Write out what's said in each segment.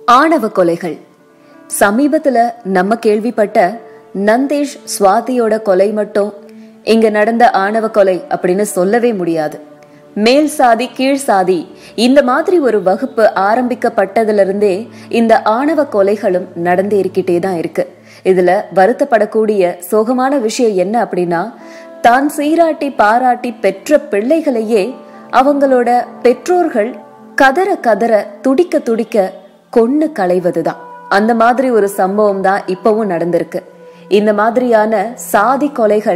ஆணவ கொலைகள் சமீபத்துல நம்ம கேள்விப்பட்ட நந்தேஷ் சுவாதியோட கொலை மட்டும் இங்க நடந்த ஆணவ கொலை அப்படின்னு சொல்லவே முடியாது மேல் சாதி கீழ் சாதி இந்த மாதிரி ஒரு வகுப்பு ஆரம்பிக்கப்பட்டதுல இருந்தே இந்த ஆணவ கொலைகளும் நடந்து இருக்கிட்டே தான் இருக்கு இதுல வருத்தப்படக்கூடிய சோகமான விஷயம் என்ன அப்படின்னா தான் சீராட்டி பாராட்டி பெற்ற பிள்ளைகளையே அவங்களோட பெற்றோர்கள் கதற கதற துடிக்க துடிக்க கொன்னு களைவதுதான் அந்த மாதிரி ஒரு சம்பவம் தான் இப்பவும் நடந்திருக்கு இந்த மாதிரியான சாதி கொலைகள்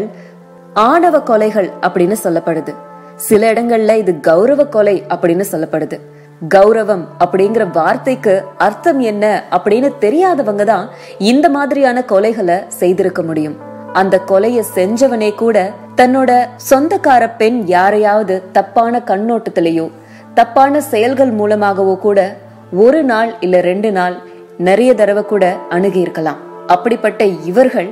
ஆணவ கொலைகள் அப்படின்னு சொல்லப்படுது சில இடங்கள்ல இது கௌரவ கொலை அப்படின்னு சொல்லப்படுது கௌரவம் அப்படிங்கிற வார்த்தைக்கு அர்த்தம் என்ன அப்படின்னு தெரியாதவங்க தான் இந்த மாதிரியான கொலைகளை செய்திருக்க முடியும் அந்த கொலைய செஞ்சவனே கூட தன்னோட சொந்தக்கார பெண் யாரையாவது தப்பான கண்ணோட்டத்திலேயோ தப்பான செயல்கள் மூலமாகவோ கூட ஒரு நாள் இல்ல ரெண்டு நாள் நிறைய தடவை கூட அணுகி இருக்கலாம் அப்படிப்பட்ட இவர்கள்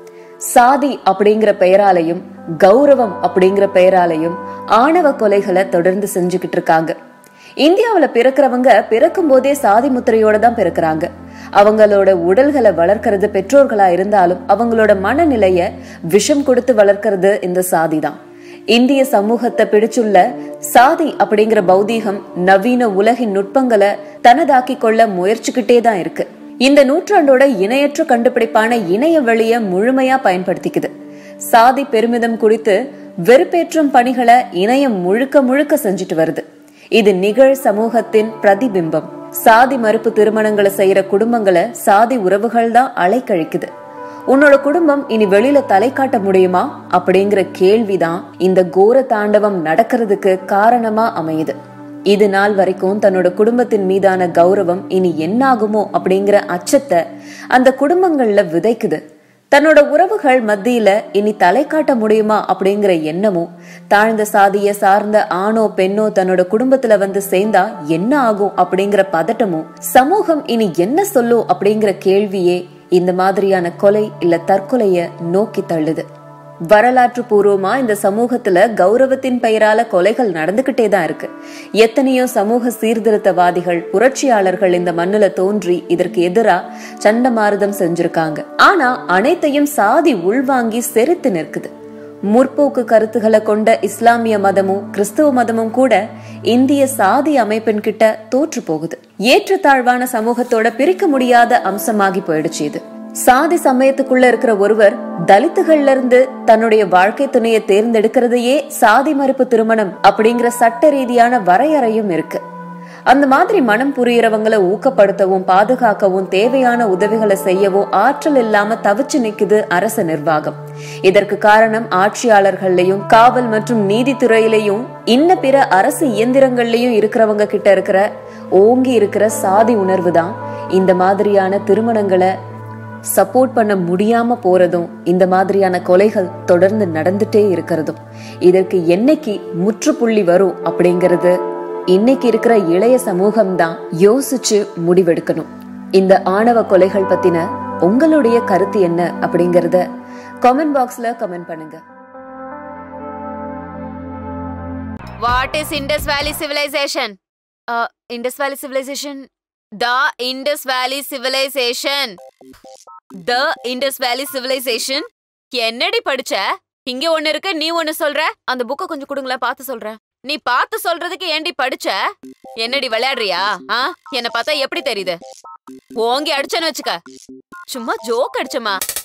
சாதி அப்படிங்கிற பெயராலையும் கௌரவம் அப்படிங்கிற பெயராலையும் ஆணவ கொலைகளை தொடர்ந்து செஞ்சுக்கிட்டு இருக்காங்க இந்தியாவுல பிறக்கிறவங்க பிறக்கும் போதே சாதி முத்திரையோட தான் பிறக்கிறாங்க அவங்களோட உடல்களை வளர்க்கறது பெற்றோர்களா இருந்தாலும் அவங்களோட மனநிலைய விஷம் கொடுத்து வளர்க்கறது இந்த சாதி தான் இந்திய சமூகத்தை பிடிச்சுள்ள சாதி அப்படிங்கிற பௌதீகம் நவீன உலகின் நுட்பங்களை தனதாக்கி கொள்ள முயற்சிக்கிட்டே தான் இருக்கு இந்த நூற்றாண்டோட இணையற்ற கண்டுபிடிப்பான இணைய வழிய முழுமையா பயன்படுத்திக்குது சாதி பெருமிதம் குறித்து வெறுப்பேற்றும் பணிகளை இணையம் முழுக்க முழுக்க செஞ்சுட்டு வருது இது நிகழ் சமூகத்தின் பிரதிபிம்பம் சாதி மறுப்பு திருமணங்களை செய்யற குடும்பங்களை சாதி உறவுகள் தான் அலைக்கழிக்குது உன்னோட குடும்பம் இனி வெளியில தலை காட்ட முடியுமா அப்படிங்கிற கேள்விதான் இந்த கோர தாண்டவம் நடக்கிறதுக்கு காரணமா அமையுது இது நாள் வரைக்கும் தன்னோட குடும்பத்தின் மீதான கௌரவம் இனி என்னாகுமோ அப்படிங்கிற அச்சத்தை அந்த குடும்பங்கள்ல விதைக்குது தன்னோட உறவுகள் மத்தியில இனி தலை காட்ட முடியுமா அப்படிங்கிற எண்ணமும் தாழ்ந்த சாதிய சார்ந்த ஆணோ பெண்ணோ தன்னோட குடும்பத்துல வந்து சேர்ந்தா என்ன ஆகும் அப்படிங்கிற பதட்டமும் சமூகம் இனி என்ன சொல்லும் அப்படிங்கிற கேள்வியே இந்த மாதிரியான கொலை இல்ல தற்கொலைய நோக்கி தள்ளுது வரலாற்று பூர்வமா இந்த சமூகத்துல கௌரவத்தின் பெயரால கொலைகள் நடந்துகிட்டே தான் இருக்கு எத்தனையோ சமூக சீர்திருத்தவாதிகள் புரட்சியாளர்கள் இந்த மண்ணுல தோன்றி இதற்கு எதிரா சண்டமாருதம் செஞ்சிருக்காங்க ஆனா அனைத்தையும் சாதி உள்வாங்கி செரித்து நிற்குது முற்போக்கு கருத்துக்களை கொண்ட இஸ்லாமிய மதமும் கிறிஸ்துவ மதமும் கூட இந்திய சாதி அமைப்பின் கிட்ட தோற்று போகுது ஏற்றத்தாழ்வான சமூகத்தோட பிரிக்க முடியாத அம்சமாகி போயிடுச்சு இது சாதி சமயத்துக்குள்ள இருக்கிற ஒருவர் தலித்துகள்ல இருந்து தன்னுடைய வாழ்க்கை துணையை தேர்ந்தெடுக்கிறதையே சாதி மறுப்பு திருமணம் அப்படிங்கிற சட்ட ரீதியான வரையறையும் இருக்கு அந்த மாதிரி மனம் புரியறவங்களை ஊக்கப்படுத்தவும் பாதுகாக்கவும் தேவையான உதவிகளை செய்யவும் ஆற்றல் இல்லாம தவிச்சு நிக்குது அரசு நிர்வாகம் இதற்கு காரணம் ஆட்சியாளர்கள்லயும் காவல் மற்றும் நீதித்துறையிலையும் இன்ன பிற அரசு இயந்திரங்கள்லயும் இருக்கிறவங்க கிட்ட இருக்கிற ஓங்கி இருக்கிற சாதி உணர்வு தான் இந்த மாதிரியான திருமணங்களை சப்போர்ட் பண்ண முடியாம போறதும் இந்த மாதிரியான கொலைகள் தொடர்ந்து நடந்துட்டே இருக்கிறதும் இதற்கு என்னைக்கு முற்றுப்புள்ளி வரும் அப்படிங்கறது இன்னைக்கு இருக்கிற இளைய சமூகம் தான் யோசிச்சு முடிவெடுக்கணும் இந்த ஆணவ கொலைகள் பத்தின உங்களுடைய கருத்து என்ன அப்படிங்கறத கமெண்ட் பாக்ஸ்ல கமெண்ட் பண்ணுங்க What is Indus Valley Civilization? Uh, Indus Valley Civilization? The Indus Valley Civilization. The Indus Valley Civilization? என்னடி படிச்ச இங்க ஒண்ணு இருக்கு நீ ஒண்ணு சொல்ற அந்த புக்க கொஞ்சம் கொடுங்களேன் பார்த்து சொல்றேன் நீ பார்த்து சொல்றதுக்கு ஏண்டி படிச்ச என்னடி விளையாடுறியா ஆ என்ன பார்த்தா எப்படி தெரியுது ஓங்கி அடிச்சேன்னு வச்சுக்க சும்மா ஜோக் அடிச்சமா